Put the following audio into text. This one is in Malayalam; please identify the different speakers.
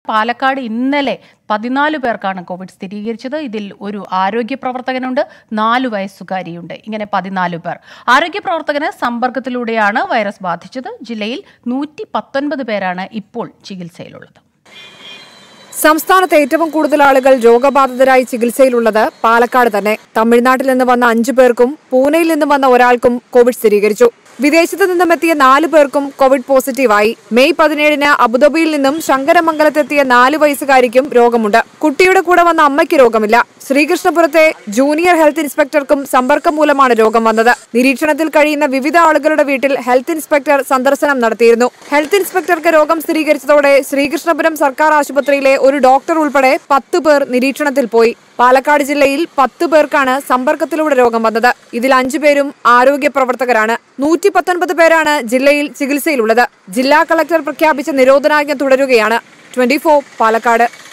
Speaker 1: പാലക്കാട് ഇന്നലെ പതിനാല് പേർക്കാണ് കോവിഡ് സ്ഥിരീകരിച്ചത് ഇതിൽ ഒരു ആരോഗ്യ പ്രവർത്തകനുണ്ട് നാലു വയസ്സുകാരിയുണ്ട് ഇങ്ങനെ പതിനാല് പേർ ആരോഗ്യ പ്രവർത്തകന് സമ്പർക്കത്തിലൂടെയാണ് വൈറസ് ബാധിച്ചത് ജില്ലയിൽ നൂറ്റി പത്തൊൻപത് പേരാണ് ഇപ്പോൾ ചികിത്സയിലുള്ളത്
Speaker 2: സംസ്ഥാനത്ത് ഏറ്റവും കൂടുതൽ ആളുകൾ രോഗബാധിതരായി ചികിത്സയിലുള്ളത് പാലക്കാട് തന്നെ തമിഴ്നാട്ടിൽ നിന്ന് വന്ന അഞ്ചു പേർക്കും പൂനെയിൽ നിന്ന് വന്ന ഒരാൾക്കും കോവിഡ് സ്ഥിരീകരിച്ചു വിദേശത്ത് നിന്നും എത്തിയ നാല് പേർക്കും കോവിഡ് പോസിറ്റീവായി മെയ് പതിനേഴിന് അബുദാബിയിൽ നിന്നും ശങ്കരമംഗലത്തെത്തിയ നാല് വയസ്സുകാരിക്കും രോഗമുണ്ട് കുട്ടിയുടെ കൂടെ വന്ന അമ്മയ്ക്ക് രോഗമില്ല ശ്രീകൃഷ്ണപുരത്തെ ജൂനിയർ ഹെൽത്ത് ഇൻസ്പെക്ടർക്കും സമ്പർക്കം മൂലമാണ് രോഗം വന്നത് നിരീക്ഷണത്തിൽ കഴിയുന്ന വിവിധ ആളുകളുടെ വീട്ടിൽ ഹെൽത്ത് ഇൻസ്പെക്ടർ സന്ദർശനം നടത്തിയിരുന്നു ഹെൽത്ത് ഇൻസ്പെക്ടർക്ക് രോഗം സ്ഥിരീകരിച്ചതോടെ ശ്രീകൃഷ്ണപുരം സർക്കാർ ആശുപത്രിയിലെ ഒരു ഡോക്ടർ ഉൾപ്പെടെ പത്ത് പേർ നിരീക്ഷണത്തിൽ പോയി പാലക്കാട് ജില്ലയിൽ പത്ത് പേർക്കാണ് സമ്പർക്കത്തിലൂടെ രോഗം വന്നത് ഇതിൽ അഞ്ചു പേരും ആരോഗ്യ പ്രവർത്തകരാണ് നൂറ്റി പത്തൊൻപത് പേരാണ് ജില്ലയിൽ ചികിത്സയിലുള്ളത് ജില്ലാ കളക്ടർ പ്രഖ്യാപിച്ച നിരോധനാജ്ഞ തുടരുകയാണ് ട്വന്റി പാലക്കാട്